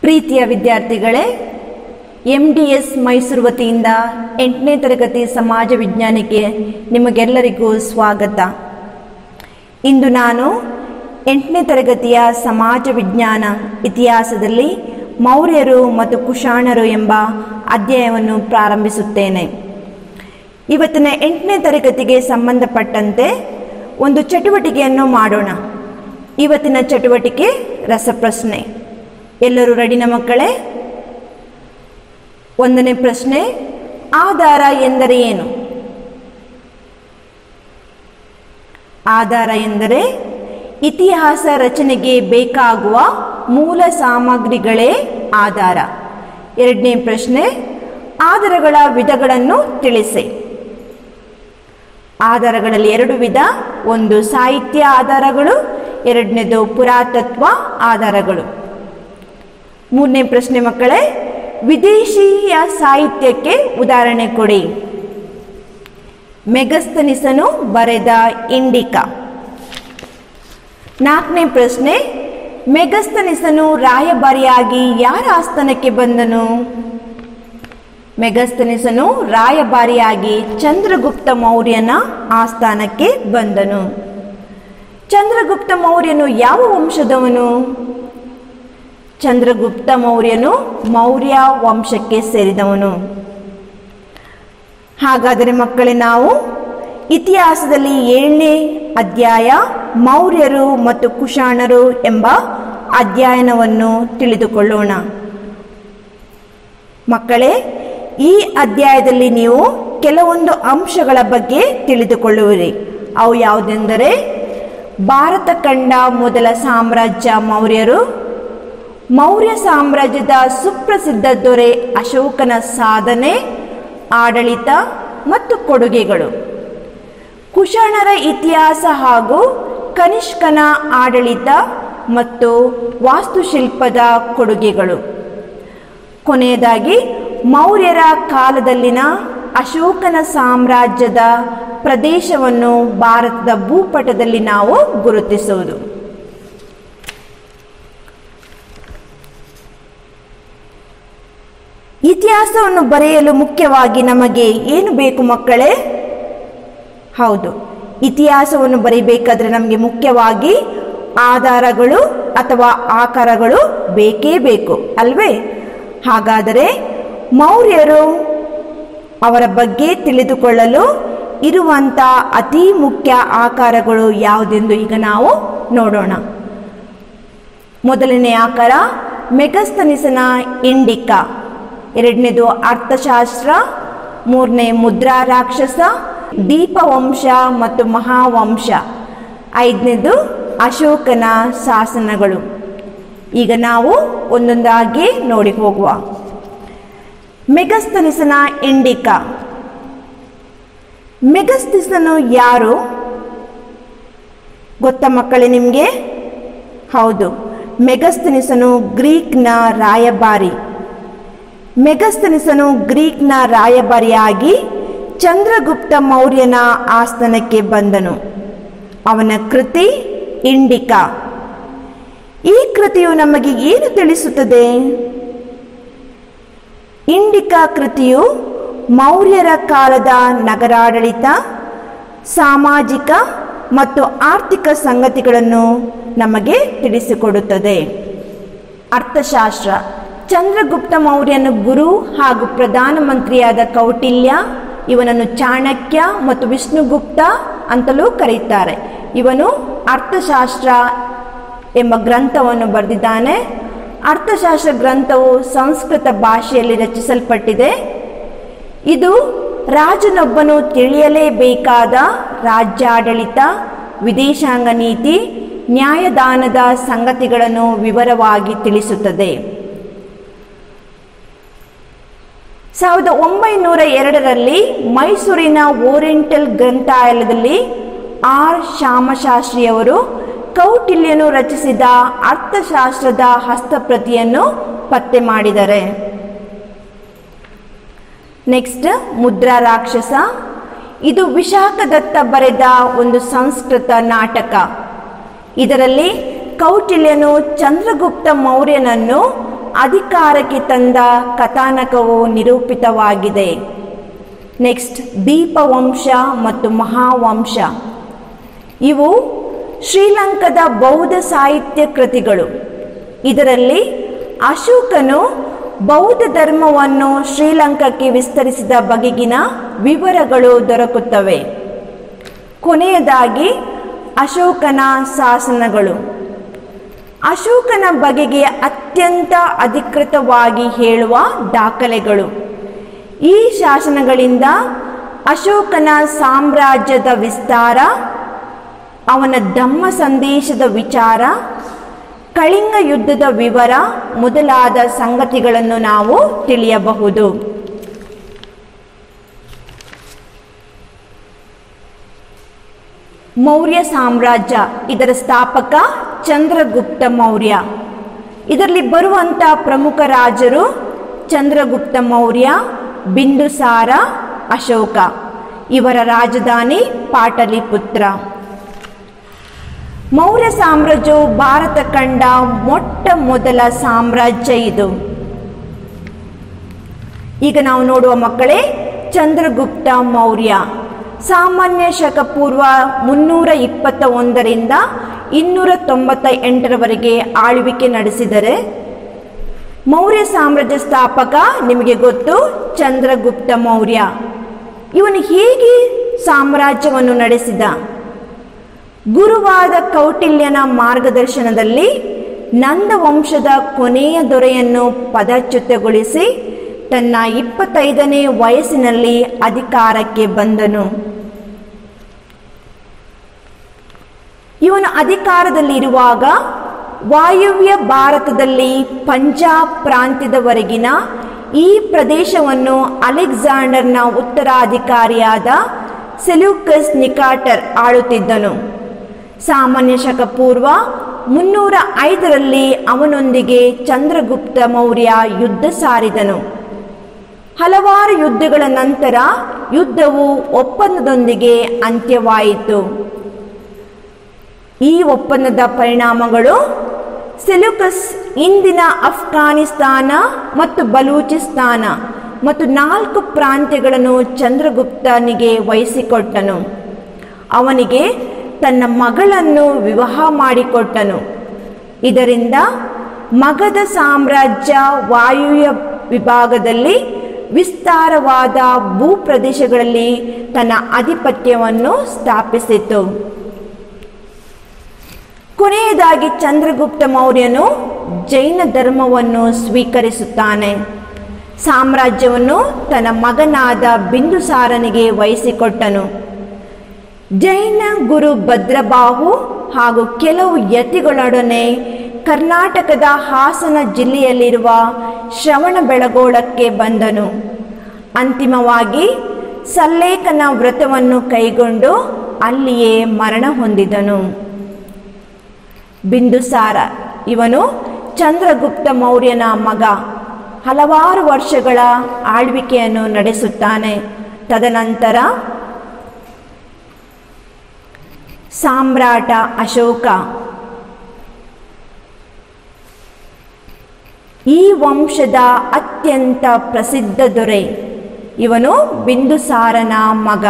ಪ್ರೀತಿಯ ವಿದ್ಯಾರ್ಥಿಗಳೇ M D S Mysuru ವತಿಯಿಂದ ಎಂಟನೇ ತರಗತಿ ಸಮಾಜ ವಿಜ್ಞಾನಕ್ಕೆ ನಿಮಗೆಲ್ಲರಿಗೂ ಸ್ವಾಗತ ಇಂದು ನಾನು ಎಂಟನೇ ತರಗತಿಯ ಸಮಾಜ ವಿಜ್ಞಾನ ಇತಿಹಾಸದಲ್ಲಿ ಮೌರ್ಯರು ಮತ್ತು ಕುಶಾಣರು ಎಂಬ ಅಧ್ಯಾಯವನ್ನು ಪ್ರಾರಂಭಿಸುತ್ತೇನೆ ಇವತ್ತಿನ ಎಂಟನೇ ತರಗತಿಗೆ ಸಂಬಂಧಪಟ್ಟಂತೆ ಒಂದು ಚಟುವಟಿಕೆಯನ್ನು ಮಾಡೋಣ ಇವತ್ತಿನ ಚಟುವಟಿಕೆ ರಸಪ್ರಶ್ನೆ ಎಲ್ಲರೂ ರೆಡಿನ ಮಕ್ಕಳೇ ಒಂದನೇ ಪ್ರಶ್ನೆ ಆಧಾರ ಎಂದರೆ ಏನು ಆಧಾರ ಎಂದರೆ ಇತಿಹಾಸ ರಚನೆಗೆ ಬೇಕಾಗುವ ಮೂಲ ಸಾಮಗ್ರಿಗಳೇ ಆಧಾರ ಎರಡನೇ ಪ್ರಶ್ನೆ ಆಧಾರಗಳ ವಿಧಗಳನ್ನು ತಿಳಿಸಿ ಆಧಾರಗಳಲ್ಲಿ ಎರಡು ವಿಧ ಒಂದು ಸಾಹಿತ್ಯ ಆಧಾರಗಳು ಎರಡನೇದು ಪುರಾತತ್ವ ಆಧಾರಗಳು ಮೂರನೇ ಪ್ರಶ್ನೆ ಮಕ್ಕಳೇ ವಿದೇಶೀಯ ಸಾಹಿತ್ಯಕ್ಕೆ ಉದಾಹರಣೆ ಕೊಡಿ ಮೆಗಸ್ತನಿಸನು ಬರೆದ ಇಂಡಿಕಾ ನಾಲ್ಕನೇ ಪ್ರಶ್ನೆ ಮೆಗಸ್ತನಿಸನು ರಾಯಭಾರಿಯಾಗಿ ಯಾರ ಆಸ್ಥಾನಕ್ಕೆ ಬಂದನು ಮೆಗಸ್ತನಿಸನು ರಾಯಭಾರಿಯಾಗಿ ಚಂದ್ರಗುಪ್ತ ಮೌರ್ಯನ ಆಸ್ಥಾನಕ್ಕೆ ಬಂದನು ಚಂದ್ರಗುಪ್ತ ಮೌರ್ಯನು ಯಾವ ವಂಶದವನು ಚಂದ್ರಗುಪ್ತ ಮೌರ್ಯನು ಮೌರ್ಯ ವಂಶಕ್ಕೆ ಸೇರಿದವನು ಹಾಗಾದರೆ ಮಕ್ಕಳೇ ನಾವು ಇತಿಹಾಸದಲ್ಲಿ ಏಳನೇ ಅಧ್ಯಾಯ ಮೌರ್ಯರು ಮತ್ತು ಕುಶಾಣರು ಎಂಬ ಅಧ್ಯಯನವನ್ನು ತಿಳಿದುಕೊಳ್ಳೋಣ ಮಕ್ಕಳೇ ಈ ಅಧ್ಯಾಯದಲ್ಲಿ ನೀವು ಕೆಲವೊಂದು ಅಂಶಗಳ ಬಗ್ಗೆ ತಿಳಿದುಕೊಳ್ಳುವಿರಿ ಅವು ಯಾವುದೆಂದರೆ ಭಾರತ ಕಂಡ ಮೊದಲ ಸಾಮ್ರಾಜ್ಯ ಮೌರ್ಯರು ಮೌರ್ಯ ಸಾಮ್ರಾಜ್ಯದ ಸುಪ್ರಸಿದ್ಧ ದೊರೆ ಅಶೋಕನ ಸಾಧನೆ ಆಡಳಿತ ಮತ್ತು ಕೊಡುಗೆಗಳು ಕುಶಾಣರ ಇತಿಹಾಸ ಹಾಗೂ ಕನಿಷ್ಕನ ಆಡಳಿತ ಮತ್ತು ವಾಸ್ತುಶಿಲ್ಪದ ಕೊಡುಗೆಗಳು ಕೊನೆಯದಾಗಿ ಮೌರ್ಯರ ಕಾಲದಲ್ಲಿನ ಅಶೋಕನ ಸಾಮ್ರಾಜ್ಯದ ಪ್ರದೇಶವನ್ನು ಭಾರತದ ಭೂಪಟದಲ್ಲಿ ನಾವು ಗುರುತಿಸುವುದು ಇತಿಹಾಸವನ್ನು ಬರೆಯಲು ಮುಖ್ಯವಾಗಿ ನಮಗೆ ಏನು ಬೇಕು ಮಕ್ಕಳೇ ಹೌದು ಇತಿಹಾಸವನ್ನು ಬರೀಬೇಕಾದ್ರೆ ನಮಗೆ ಮುಖ್ಯವಾಗಿ ಆಧಾರಗಳು ಅಥವಾ ಆಕಾರಗಳು ಬೇಕೇ ಬೇಕು ಅಲ್ವೇ ಹಾಗಾದರೆ ಮೌರ್ಯರು ಅವರ ಬಗ್ಗೆ ತಿಳಿದುಕೊಳ್ಳಲು ಇರುವಂಥ ಅತಿ ಮುಖ್ಯ ಆಕಾರಗಳು ಯಾವುದೆಂದು ಈಗ ನಾವು ನೋಡೋಣ ಮೊದಲನೇ ಆಕಾರ ಮೆಗಸ್ತನಿಸನ ಇಂಡಿಕಾ ಎರಡನೇದು ಅರ್ಥಶಾಸ್ತ್ರ ಮೂರನೇ ಮುದ್ರಾ ರಾಕ್ಷಸ ದೀಪವಂಶ ಮತ್ತು ಮಹಾವಂಶ ಐದನೇದು ಅಶೋಕನ ಶಾಸನಗಳು ಈಗ ನಾವು ಒಂದೊಂದಾಗಿ ನೋಡಿ ಹೋಗುವ ಮೆಗಸ್ತನಿಸನ ಇಂಡಿಕಾ ಮೆಗಸ್ತಿಸನು ಯಾರು ಗೊತ್ತಾ ಮಕ್ಕಳೇ ನಿಮಗೆ ಹೌದು ಮೆಗಸ್ತನಿಸನು ಗ್ರೀಕ್ನ ರಾಯಭಾರಿ ಮೆಗಸ್ತನಿಸನು ಗ್ರೀಕ್ನ ರಾಯಭಾರಿಯಾಗಿ ಚಂದ್ರಗುಪ್ತ ಮೌರ್ಯನ ಆಸ್ಥಾನಕ್ಕೆ ಬಂದನು ಅವನ ಕೃತಿ ಇಂಡಿಕಾ ಈ ಕೃತಿಯು ನಮಗೆ ಏನು ತಿಳಿಸುತ್ತದೆ ಇಂಡಿಕಾ ಕೃತಿಯು ಮೌರ್ಯರ ಕಾಲದ ನಗರಾಡಳಿತ ಸಾಮಾಜಿಕ ಮತ್ತು ಆರ್ಥಿಕ ಸಂಗತಿಗಳನ್ನು ನಮಗೆ ತಿಳಿಸಿಕೊಡುತ್ತದೆ ಅರ್ಥಶಾಸ್ತ್ರ ಚಂದ್ರಗುಪ್ತ ಮೌರ್ಯನ ಗುರು ಹಾಗೂ ಪ್ರಧಾನಮಂತ್ರಿಯಾದ ಕೌಟಿಲ್ಯ ಇವನನ್ನು ಚಾಣಕ್ಯ ಮತ್ತು ವಿಷ್ಣುಗುಪ್ತ ಅಂತಲೂ ಕರೆಯುತ್ತಾರೆ ಇವನು ಅರ್ಥಶಾಸ್ತ್ರ ಎಂಬ ಗ್ರಂಥವನ್ನು ಬರೆದಿದ್ದಾನೆ ಅರ್ಥಶಾಸ್ತ್ರ ಗ್ರಂಥವು ಸಂಸ್ಕೃತ ಭಾಷೆಯಲ್ಲಿ ರಚಿಸಲ್ಪಟ್ಟಿದೆ ಇದು ರಾಜನೊಬ್ಬನು ತಿಳಿಯಲೇಬೇಕಾದ ರಾಜ್ಯಾಡಳಿತ ವಿದೇಶಾಂಗ ನೀತಿ ನ್ಯಾಯದಾನದ ಸಂಗತಿಗಳನ್ನು ವಿವರವಾಗಿ ತಿಳಿಸುತ್ತದೆ ಸಾವಿರದ ಒಂಬೈನೂರ ಎರಡರಲ್ಲಿ ಮೈಸೂರಿನ ಓರಿಯೆಂಟಲ್ ಗ್ರಂಥಾಲಯದಲ್ಲಿ ಆರ್ ಶ್ಯಾಮಶಾಸ್ತ್ರಿಯವರು ಕೌಟಿಲ್ಯನು ರಚಿಸಿದ ಅರ್ಥಶಾಸ್ತ್ರದ ಹಸ್ತಪ್ರತಿಯನ್ನು ಪತ್ತೆ ಮಾಡಿದ್ದಾರೆ ನೆಕ್ಸ್ಟ್ ಮುದ್ರಾ ರಾಕ್ಷಸ ಇದು ವಿಶಾಖದತ್ತ ಬರೆದ ಒಂದು ಸಂಸ್ಕೃತ ನಾಟಕ ಇದರಲ್ಲಿ ಕೌಟಿಲ್ಯನು ಚಂದ್ರಗುಪ್ತ ಮೌರ್ಯನನ್ನು ಅಧಿಕಾರಕ್ಕೆ ತಂದ ಕಥಾನಕವು ನಿರೂಪಿತವಾಗಿದೆ ನೆಕ್ಸ್ಟ್ ದೀಪವಂಶ ಮತ್ತು ಮಹಾವಂಶ ಇವು ಶ್ರೀಲಂಕಾದ ಬೌದ್ಧ ಸಾಹಿತ್ಯ ಕೃತಿಗಳು ಇದರಲ್ಲಿ ಅಶೋಕನು ಬೌದ್ಧ ಧರ್ಮವನ್ನು ಶ್ರೀಲಂಕಾಕ್ಕೆ ವಿಸ್ತರಿಸಿದ ಬಗೆಗಿನ ವಿವರಗಳು ದೊರಕುತ್ತವೆ ಕೊನೆಯದಾಗಿ ಅಶೋಕನ ಶಾಸನಗಳು ಅಶೋಕನ ಬಗೆಗೆ ಅತ್ಯಂತ ಅಧಿಕೃತವಾಗಿ ಹೇಳುವ ದಾಖಲೆಗಳು ಈ ಶಾಸನಗಳಿಂದ ಅಶೋಕನ ಸಾಮ್ರಾಜ್ಯದ ವಿಸ್ತಾರ ಅವನ ಧಮ್ಮ ಸಂದೇಶದ ವಿಚಾರ ಕಳಿಂಗ ಯುದ್ಧದ ವಿವರ ಮೊದಲಾದ ಸಂಗತಿಗಳನ್ನು ನಾವು ತಿಳಿಯಬಹುದು ಮೌರ್ಯ ಸಾಮ್ರಾಜ್ಯ ಇದರ ಸ್ಥಾಪಕ ಚಂದ್ರಗುಪ್ತ ಮೌರ್ಯ ಇದರಲ್ಲಿ ಬರುವಂಥ ಪ್ರಮುಖ ರಾಜರು ಚಂದ್ರಗುಪ್ತ ಮೌರ್ಯ ಬಿಂದುಸಾರ ಅಶೋಕ ಇವರ ರಾಜಧಾನಿ ಪಾಟಲಿಪುತ್ರ ಮೌರ್ಯ ಸಾಮ್ರಾಜ್ಯವು ಭಾರತ ಕಂಡ ಮೊಟ್ಟ ಮೊದಲ ಸಾಮ್ರಾಜ್ಯ ಇದು ಈಗ ನಾವು ನೋಡುವ ಮಕ್ಕಳೇ ಚಂದ್ರಗುಪ್ತ ಮೌರ್ಯ ಸಾಮಾನ್ಯ ಶಕ ಪೂರ್ವ ಮುನ್ನೂರ ಇಪ್ಪತ್ತ ಒಂದರಿಂದ ಇನ್ನೂರ ತೊಂಬತ್ತ ಎಂಟರವರೆಗೆ ಆಳ್ವಿಕೆ ನಡೆಸಿದರೆ ಮೌರ್ಯ ಸಾಮ್ರಾಜ್ಯ ಸ್ಥಾಪಕ ನಿಮಗೆ ಗೊತ್ತು ಚಂದ್ರಗುಪ್ತ ಮೌರ್ಯ ಇವನು ಹೇಗೆ ಸಾಮ್ರಾಜ್ಯವನ್ನು ನಡೆಸಿದ ಗುರುವಾದ ಕೌಟಿಲ್ಯನ ಮಾರ್ಗದರ್ಶನದಲ್ಲಿ ನಂದ ವಂಶದ ಕೊನೆಯ ದೊರೆಯನ್ನು ಪದಚ್ಯುತಗೊಳಿಸಿ ತನ್ನ ಇಪ್ಪತ್ತೈದನೇ ವಯಸ್ಸಿನಲ್ಲಿ ಅಧಿಕಾರಕ್ಕೆ ಬಂದನು ಇವನು ಅಧಿಕಾರದಲ್ಲಿರುವಾಗ ವಾಯುವ್ಯ ಭಾರತದಲ್ಲಿ ಪಂಜಾಬ್ ಪ್ರಾಂತ್ಯದವರೆಗಿನ ಈ ಪ್ರದೇಶವನ್ನು ಅಲೆಕ್ಸಾಂಡರ್ನ ಉತ್ತರಾಧಿಕಾರಿಯಾದ ಸೆಲ್ಯೂಕಸ್ ನಿಕಾಟರ್ ಆಳುತ್ತಿದ್ದನು ಸಾಮಾನ್ಯ ಶಕ ಪೂರ್ವ ಮುನ್ನೂರ ಐದರಲ್ಲಿ ಅವನೊಂದಿಗೆ ಚಂದ್ರಗುಪ್ತ ಮೌರ್ಯ ಯುದ್ಧ ಸಾರಿದನು ಹಲವಾರು ಯುದ್ಧಗಳ ನಂತರ ಯುದ್ಧವು ಒಪ್ಪಂದದೊಂದಿಗೆ ಅಂತ್ಯವಾಯಿತು ಈ ಒಪ್ಪಂದದ ಪರಿಣಾಮಗಳು ಸೆಲ್ಯೂಕಸ್ ಇಂದಿನ ಅಫ್ಘಾನಿಸ್ತಾನ ಮತ್ತು ಬಲೂಚಿಸ್ತಾನ ಮತ್ತು ನಾಲ್ಕು ಪ್ರಾಂತ್ಯಗಳನ್ನು ಚಂದ್ರಗುಪ್ತನಿಗೆ ವಹಿಸಿಕೊಟ್ಟನು ಅವನಿಗೆ ತನ್ನ ಮಗಳನ್ನು ವಿವಾಹ ಮಾಡಿಕೊಟ್ಟನು ಇದರಿಂದ ಮಗಧ ಸಾಮ್ರಾಜ್ಯ ವಾಯುವ್ಯ ವಿಭಾಗದಲ್ಲಿ ವಿಸ್ತಾರವಾದ ಭೂಪ್ರದೇಶಗಳಲ್ಲಿ ತನ್ನ ಆಧಿಪತ್ಯವನ್ನು ಸ್ಥಾಪಿಸಿತು ಕೊನೆಯದಾಗಿ ಚಂದ್ರಗುಪ್ತ ಮೌರ್ಯನು ಜೈನ ಧರ್ಮವನ್ನು ಸ್ವೀಕರಿಸುತ್ತಾನೆ ಸಾಮ್ರಾಜ್ಯವನ್ನು ತನ್ನ ಮಗನಾದ ಬಿಂದುಸಾರನಿಗೆ ವಹಿಸಿಕೊಟ್ಟನು ಜೈನ ಗುರು ಭದ್ರಬಾಹು ಹಾಗೂ ಕೆಲವು ಯತಿಗಳೊಡನೆ ಕರ್ನಾಟಕದ ಹಾಸನ ಜಿಲ್ಲೆಯಲ್ಲಿರುವ ಶ್ರವಣ ಬೆಳಗೋಳಕ್ಕೆ ಬಂದನು ಅಂತಿಮವಾಗಿ ಸಲ್ಲೇಖನ ವ್ರತವನ್ನು ಕೈಗೊಂಡು ಅಲ್ಲಿಯೇ ಮರಣ ಹೊಂದಿದನು ಬಿಂದುಸಾರ ಇವನು ಚಂದ್ರಗುಪ್ತ ಮೌರ್ಯನ ಮಗ ಹಲವಾರು ವರ್ಷಗಳ ಆಳ್ವಿಕೆಯನ್ನು ನಡೆಸುತ್ತಾನೆ ತದನಂತರ ಸಾಮ್ರಾಟ ಅಶೋಕ ಈ ವಂಶದ ಅತ್ಯಂತ ಪ್ರಸಿದ್ಧ ದೊರೆ ಇವನು ಬಿಂದುಸಾರನ ಮಗ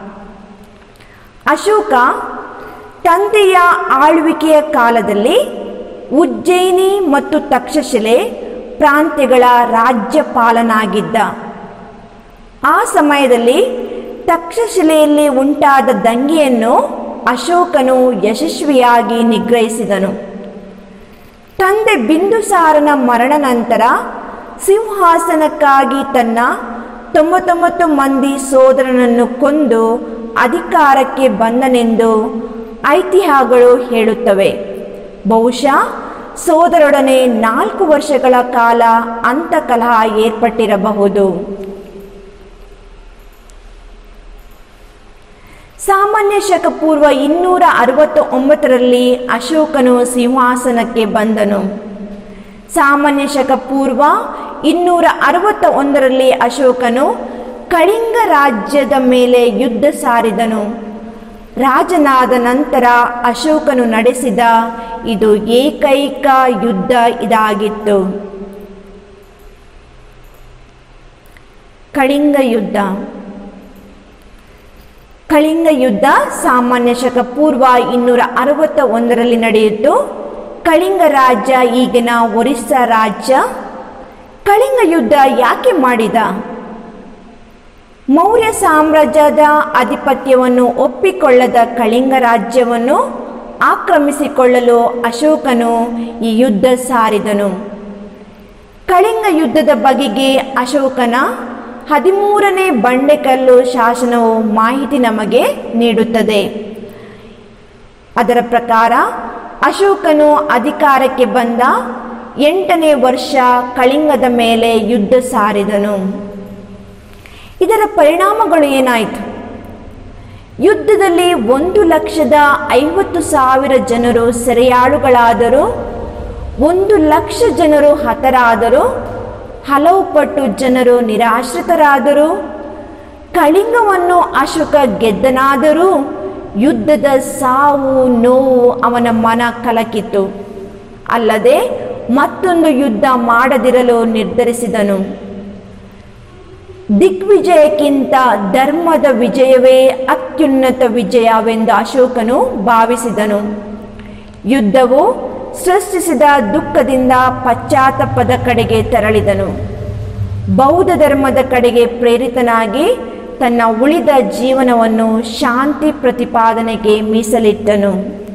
ಅಶೋಕ ತಂದೆಯ ಆಳ್ವಿಕೆಯ ಕಾಲದಲ್ಲಿ ಉಜ್ಜಯಿನಿ ಮತ್ತು ತಕ್ಷಶಿಲೆ ಪ್ರಾಂತ್ಯಗಳ ರಾಜ್ಯಪಾಲನಾಗಿದ್ದ ಆ ಸಮಯದಲ್ಲಿ ತಕ್ಷಶಿಲೆಯಲ್ಲಿ ಉಂಟಾದ ದಂಗೆಯನ್ನು ಅಶೋಕನು ಯಶಸ್ವಿಯಾಗಿ ನಿಗ್ರಹಿಸಿದನು ತಂದೆ ಬಿಂದುಸಾರನ ಮರಣ ನಂತರ ಸಿಂಹಾಸನಕ್ಕಾಗಿ ತನ್ನ ತೊಂಬತ್ತೊಂಬತ್ತು ಮಂದಿ ಸೋದರನನ್ನು ಕೊಂದು ಅಧಿಕಾರಕ್ಕೆ ಬಂದನೆಂದು ಐತಿಹ್ಯಗಳು ಹೇಳುತ್ತವೆ ಬಹುಶಃ ಸೋದರೊಡನೆ ನಾಲ್ಕು ವರ್ಷಗಳ ಕಾಲ ಅಂತಕಲಹ ಏರ್ಪಟ್ಟಿರಬಹುದು ಸಾಮಾನ್ಯ ಶಕ ಪೂರ್ವ ಇನ್ನೂರ ಅರವತ್ತ ಒಂಬತ್ತರಲ್ಲಿ ಅಶೋಕನು ಸಿಂಹಾಸನಕ್ಕೆ ಬಂದನು ಸಾಮಾನ್ಯ ಶಕ ಪೂರ್ವ ಇನ್ನೂರ ಅರವತ್ತ ಒಂದರಲ್ಲಿ ಅಶೋಕನು ಕಳಿಂಗ ರಾಜ್ಯದ ಮೇಲೆ ಯುದ್ಧ ಸಾರಿದನು ರಾಜನಾದ ನಂತರ ಅಶೋಕನು ನಡೆಸಿದ ಇದು ಏಕೈಕ ಯುದ್ಧ ಇದಾಗಿತ್ತು ಕಳಿಂಗ ಯುದ್ಧ ಕಳಿಂಗ ಯುದ್ಧ ಸಾಮಾನ್ಯ ಶಕ ಪೂರ್ವ ಇನ್ನೂರ ಅರವತ್ತ ಒಂದರಲ್ಲಿ ನಡೆಯಿತು ಕಳಿಂಗ ರಾಜ್ಯ ಈಗಿನ ಒರಿಸ್ಸಾ ರಾಜ್ಯ ಕಳಿಂಗ ಯುದ್ಧ ಯಾಕೆ ಮಾಡಿದ ಮೌರ್ಯ ಸಾಮ್ರಾಜ್ಯದ ಆಧಿಪತ್ಯವನ್ನು ಒಪ್ಪಿಕೊಳ್ಳದ ಕಳಿಂಗ ರಾಜ್ಯವನ್ನು ಆಕ್ರಮಿಸಿಕೊಳ್ಳಲು ಅಶೋಕನು ಈ ಯುದ್ಧ ಸಾರಿದನು ಕಳಿಂಗ ಯುದ್ಧದ ಬಗೆಗೆ ಅಶೋಕನ ಹದಿಮೂರನೇ ಬಂಡೆಕಲ್ಲು ಶಾಸನವು ಮಾಹಿತಿ ನಮಗೆ ನೀಡುತ್ತದೆ ಅದರ ಪ್ರಕಾರ ಅಶೋಕನು ಅಧಿಕಾರಕ್ಕೆ ಬಂದ ಎಂಟನೇ ವರ್ಷ ಕಳಿಂಗದ ಮೇಲೆ ಯುದ್ಧ ಸಾರಿದನು ಇದರ ಪರಿಣಾಮಗಳು ಏನಾಯಿತು ಯುದ್ಧದಲ್ಲಿ ಒಂದು ಲಕ್ಷದ ಐವತ್ತು ಸಾವಿರ ಜನರು ಸೆರೆಯಾಳುಗಳಾದರು ಒಂದು ಲಕ್ಷ ಜನರು ಹತರಾದರು ಹಲವು ಪಟ್ಟು ಜನರು ನಿರಾಶ್ರಿತರಾದರು ಕಳಿಂಗವನ್ನು ಅಶೋಕ ಗೆದ್ದನಾದರೂ ಯುದ್ಧದ ಸಾವು ನೋವು ಅವನ ಮನ ಕಲಕಿತು ಅಲ್ಲದೆ ಮತ್ತೊಂದು ಯುದ್ಧ ಮಾಡದಿರಲು ನಿರ್ಧರಿಸಿದನು ದಿಗ್ವಿಜಯಕ್ಕಿಂತ ಧರ್ಮದ ವಿಜಯವೇ ಅತ್ಯುನ್ನತ ವಿಜಯವೆಂದು ಅಶೋಕನು ಭಾವಿಸಿದನು ಯುದ್ಧವು ಸೃಷ್ಟಿಸಿದ ದುಃಖದಿಂದ ಪಶ್ಚಾತ್ತಾಪದ ಕಡೆಗೆ ತೆರಳಿದನು ಬೌದ್ಧ ಧರ್ಮದ ಕಡೆಗೆ ಪ್ರೇರಿತನಾಗಿ ತನ್ನ ಉಳಿದ ಜೀವನವನ್ನು ಶಾಂತಿ ಪ್ರತಿಪಾದನೆಗೆ ಮೀಸಲಿಟ್ಟನು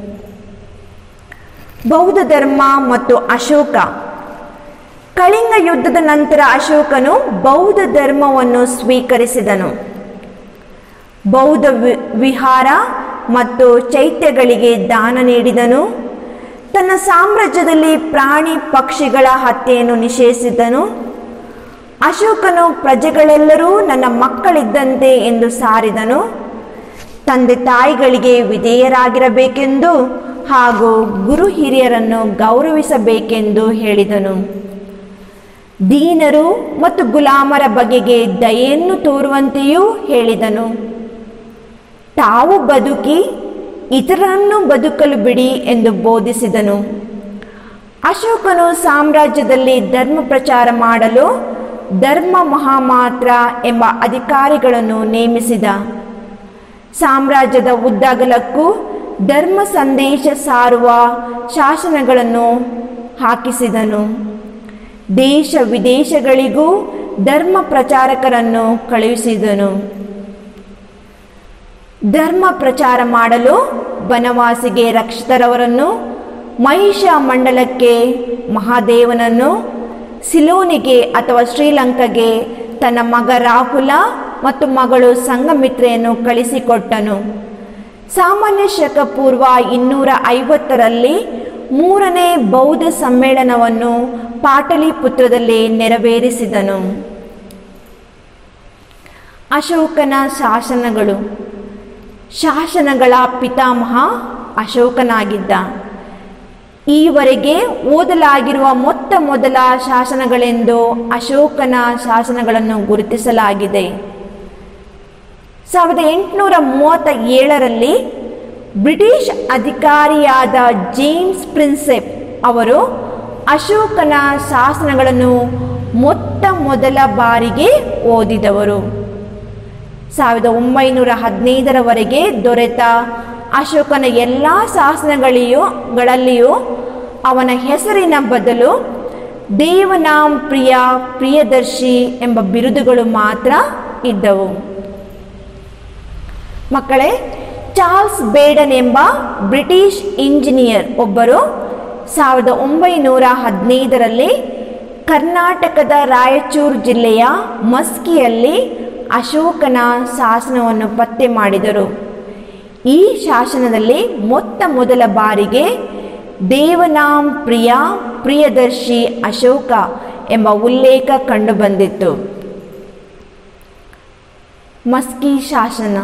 ಬೌದ್ಧ ಧರ್ಮ ಮತ್ತು ಅಶೋಕ ಕಳಿಂಗ ಯುದ್ಧದ ನಂತರ ಅಶೋಕನು ಬೌದ್ಧ ಧರ್ಮವನ್ನು ಸ್ವೀಕರಿಸಿದನು ಬೌದ್ಧ ವಿ- ವಿಹಾರ ಮತ್ತು ಚೈತ್ಯಗಳಿಗೆ ದಾನ ನೀಡಿದನು ತನ್ನ ಸಾಮ್ರಾಜ್ಯದಲ್ಲಿ ಪ್ರಾಣಿ ಪಕ್ಷಿಗಳ ಹತ್ಯೆಯನ್ನು ನಿಷೇಧಿಸಿದನು ಅಶೋಕನು ಪ್ರಜೆಗಳೆಲ್ಲರೂ ನನ್ನ ಮಕ್ಕಳಿದ್ದಂತೆ ಎಂದು ಸಾರಿದನು ತಂದೆ ತಾಯಿಗಳಿಗೆ ವಿಧೇಯರಾಗಿರಬೇಕೆಂದು ಹಾಗೂ ಗುರು ಹಿರಿಯರನ್ನು ಗೌರವಿಸಬೇಕೆಂದು ಹೇಳಿದನು ದೀನರು ಮತ್ತು ಗುಲಾಮರ ಬಗೆಗೆ ದಯೆಯನ್ನು ತೋರುವಂತೆಯೂ ಹೇಳಿದನು ತಾವು ಬದುಕಿ ಇತರರನ್ನು ಬದುಕಲು ಬಿಡಿ ಎಂದು ಬೋಧಿಸಿದನು ಅಶೋಕನು ಸಾಮ್ರಾಜ್ಯದಲ್ಲಿ ಧರ್ಮ ಪ್ರಚಾರ ಮಾಡಲು ಧರ್ಮ ಮಹಾಮಾತ್ರ ಎಂಬ ಅಧಿಕಾರಿಗಳನ್ನು ನೇಮಿಸಿದ ಸಾಮ್ರಾಜ್ಯದ ಉದ್ದಗಲಕ್ಕೂ ಧರ್ಮ ಸಂದೇಶ ಸಾರುವ ಶಾಸನಗಳನ್ನು ಹಾಕಿಸಿದನು ದೇಶ ವಿದೇಶಗಳಿಗೂ ಧರ್ಮ ಪ್ರಚಾರಕರನ್ನು ಕಳುಹಿಸಿದನು ಧರ್ಮ ಪ್ರಚಾರ ಮಾಡಲು ಬನವಾಸಿಗೆ ರಕ್ಷಿತರವರನ್ನು ಮಹಿಷ ಮಂಡಲಕ್ಕೆ ಮಹಾದೇವನನ್ನು ಸಿಲೋನಿಗೆ ಅಥವಾ ಶ್ರೀಲಂಕಾಗೆ ತನ್ನ ಮಗ ರಾಹುಲ ಮತ್ತು ಮಗಳು ಸಂಗಮಿತ್ರೆಯನ್ನು ಕಳಿಸಿಕೊಟ್ಟನು ಸಾಮಾನ್ಯ ಶಕ ಪೂರ್ವ ಇನ್ನೂರ ಐವತ್ತರಲ್ಲಿ ಮೂರನೇ ಬೌದ್ಧ ಸಮ್ಮೇಳನವನ್ನು ಪಾಟಲಿಪುತ್ರದಲ್ಲಿ ನೆರವೇರಿಸಿದನು ಅಶೋಕನ ಶಾಸನಗಳು ಶಾಸನಗಳ ಪಿತಾಮಹ ಅಶೋಕನಾಗಿದ್ದ ಈವರೆಗೆ ಓದಲಾಗಿರುವ ಮೊತ್ತ ಮೊದಲ ಶಾಸನಗಳೆಂದು ಅಶೋಕನ ಶಾಸನಗಳನ್ನು ಗುರುತಿಸಲಾಗಿದೆ ಸಾವಿರದ ಎಂಟುನೂರ ಮೂವತ್ತ ಏಳರಲ್ಲಿ ಬ್ರಿಟಿಷ್ ಅಧಿಕಾರಿಯಾದ ಜೇಮ್ಸ್ ಪ್ರಿನ್ಸೆಪ್ ಅವರು ಅಶೋಕನ ಶಾಸನಗಳನ್ನು ಮೊತ್ತ ಮೊದಲ ಬಾರಿಗೆ ಓದಿದವರು ಸಾವಿರದ ಒಂಬೈನೂರ ಹದಿನೈದರವರೆಗೆ ದೊರೆತ ಅಶೋಕನ ಎಲ್ಲ ಶಾಸನಗಳಿಯೂ ಗಳಲ್ಲಿಯೂ ಅವನ ಹೆಸರಿನ ಬದಲು ದೇವನಾಂ ಪ್ರಿಯ ಪ್ರಿಯದರ್ಶಿ ಎಂಬ ಬಿರುದುಗಳು ಮಾತ್ರ ಇದ್ದವು ಮಕ್ಕಳೇ ಚಾರ್ಲ್ಸ್ ಬೇಡನ್ ಎಂಬ ಬ್ರಿಟಿಷ್ ಇಂಜಿನಿಯರ್ ಒಬ್ಬರು ಸಾವಿರದ ಒಂಬೈನೂರ ಹದಿನೈದರಲ್ಲಿ ಕರ್ನಾಟಕದ ರಾಯಚೂರು ಜಿಲ್ಲೆಯ ಮಸ್ಕಿಯಲ್ಲಿ ಅಶೋಕನ ಶಾಸನವನ್ನು ಪತ್ತೆ ಮಾಡಿದರು ಈ ಶಾಸನದಲ್ಲಿ ಮೊತ್ತ ಮೊದಲ ಬಾರಿಗೆ ದೇವನಾಂ ಪ್ರಿಯ ಪ್ರಿಯದರ್ಶಿ ಅಶೋಕ ಎಂಬ ಉಲ್ಲೇಖ ಕಂಡುಬಂದಿತ್ತು ಮಸ್ಕಿ ಶಾಸನ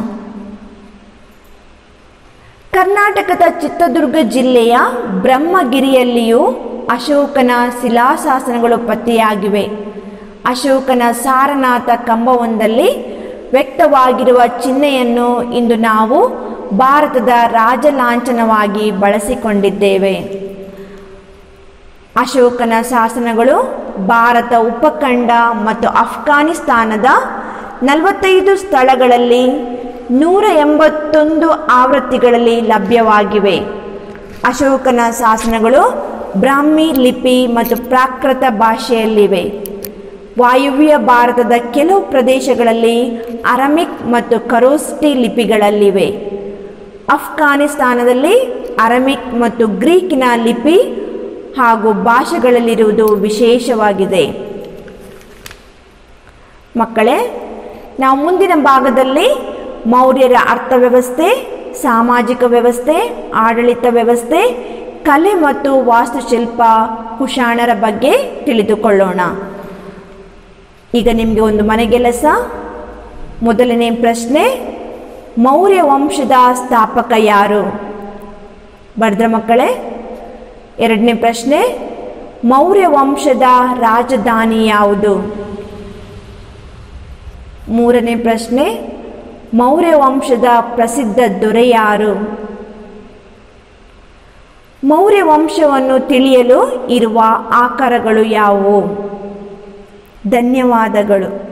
ಕರ್ನಾಟಕದ ಚಿತ್ರದುರ್ಗ ಜಿಲ್ಲೆಯ ಬ್ರಹ್ಮಗಿರಿಯಲ್ಲಿಯೂ ಅಶೋಕನ ಶಿಲಾಶಾಸನಗಳು ಪತ್ತೆಯಾಗಿವೆ ಅಶೋಕನ ಸಾರನಾಥ ಕಂಬವೊಂದಲ್ಲಿ ವ್ಯಕ್ತವಾಗಿರುವ ಚಿಹ್ನೆಯನ್ನು ಇಂದು ನಾವು ಭಾರತದ ರಾಜಲಾಂಛನವಾಗಿ ಬಳಸಿಕೊಂಡಿದ್ದೇವೆ ಅಶೋಕನ ಶಾಸನಗಳು ಭಾರತ ಉಪಖಂಡ ಮತ್ತು ಅಫ್ಘಾನಿಸ್ತಾನದ ನಲವತ್ತೈದು ಸ್ಥಳಗಳಲ್ಲಿ ನೂರ ಎಂಬತ್ತೊಂದು ಆವೃತ್ತಿಗಳಲ್ಲಿ ಲಭ್ಯವಾಗಿವೆ ಅಶೋಕನ ಶಾಸನಗಳು ಬ್ರಾಹ್ಮಿ ಲಿಪಿ ಮತ್ತು ಪ್ರಾಕೃತ ಭಾಷೆಯಲ್ಲಿವೆ ವಾಯುವ್ಯ ಭಾರತದ ಕೆಲವು ಪ್ರದೇಶಗಳಲ್ಲಿ ಅರಮಿಕ್ ಮತ್ತು ಕರೋಸ್ಟಿ ಲಿಪಿಗಳಲ್ಲಿವೆ ಅಫ್ಘಾನಿಸ್ತಾನದಲ್ಲಿ ಅರಮಿಕ್ ಮತ್ತು ಗ್ರೀಕಿನ ಲಿಪಿ ಹಾಗೂ ಭಾಷೆಗಳಲ್ಲಿರುವುದು ವಿಶೇಷವಾಗಿದೆ ಮಕ್ಕಳೇ ನಾವು ಮುಂದಿನ ಭಾಗದಲ್ಲಿ ಮೌರ್ಯರ ಅರ್ಥವ್ಯವಸ್ಥೆ ಸಾಮಾಜಿಕ ವ್ಯವಸ್ಥೆ ಆಡಳಿತ ವ್ಯವಸ್ಥೆ ಕಲೆ ಮತ್ತು ವಾಸ್ತುಶಿಲ್ಪ ಕುಶಾಣರ ಬಗ್ಗೆ ತಿಳಿದುಕೊಳ್ಳೋಣ ಈಗ ನಿಮಗೆ ಒಂದು ಮನೆಗೆಲಸ ಮೊದಲನೇ ಪ್ರಶ್ನೆ ಮೌರ್ಯ ವಂಶದ ಸ್ಥಾಪಕ ಯಾರು ಬರೆದ್ರ ಮಕ್ಕಳೇ ಎರಡನೇ ಪ್ರಶ್ನೆ ಮೌರ್ಯ ವಂಶದ ರಾಜಧಾನಿ ಯಾವುದು ಮೂರನೇ ಪ್ರಶ್ನೆ ಮೌರ್ಯ ವಂಶದ ಪ್ರಸಿದ್ಧ ದೊರೆ ಯಾರು ಮೌರ್ಯ ವಂಶವನ್ನು ತಿಳಿಯಲು ಇರುವ ಆಕಾರಗಳು ಯಾವುವು ಧನ್ಯವಾದಗಳು